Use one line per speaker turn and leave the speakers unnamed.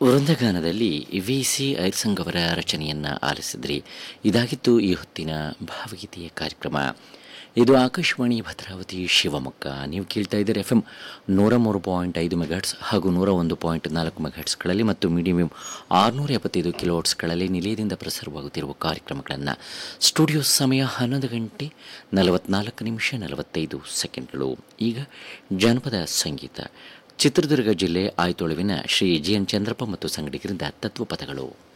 ವೃಂದಗಾನದಲ್ಲಿ V C ಐರ್ಸಂಗ್ ಅವರ ರಚನೆಯನ್ನು ಆಲಿಸಿದ್ರಿ ಇದಾಗಿತ್ತು ಈ ಹೊತ್ತಿನ ಭಾವಗೀತೆಯ ಕಾರ್ಯಕ್ರಮ ಇದು ಆಕಾಶವಾಣಿ ಭದ್ರಾವತಿ ಶಿವಮೊಗ್ಗ ನೀವು ಕೇಳ್ತಾ ಇದ್ದೀರಿ ಎಫ್ ಎಂ ನೂರ ಮೂರು ಪಾಯಿಂಟ್ ಐದು ಮೆಗಾಟ್ಸ್ ಹಾಗೂ ನೂರ ಒಂದು ಪಾಯಿಂಟ್ ನಾಲ್ಕು ಮೆಗಾಟ್ಸ್ಗಳಲ್ಲಿ ಮತ್ತು ಮೀಡಿಯಂ ಆರುನೂರ ಎಪ್ಪತ್ತೈದು ಕಿಲೋಟ್ಸ್ಗಳಲ್ಲಿ ನಿಲಯದಿಂದ ಪ್ರಸಾರವಾಗುತ್ತಿರುವ ಕಾರ್ಯಕ್ರಮಗಳನ್ನು ಸ್ಟುಡಿಯೋ ಸಮಯ ಹನ್ನೊಂದು ಗಂಟೆ ನಲವತ್ನಾಲ್ಕು ನಿಮಿಷ ನಲವತ್ತೈದು ಸೆಕೆಂಡ್ಗಳು ಈಗ ಜಾನಪದ ಸಂಗೀತ ಚಿತ್ರದುರ್ಗ ಜಿಲ್ಲೆ ಆಯ್ತೊಳುವಿನ ಶ್ರೀ ಜಿ ಎನ್ ಚಂದ್ರಪ್ಪ ಮತ್ತು ಸಂಗಡಿಗರಿಂದ ತತ್ವಪದಗಳು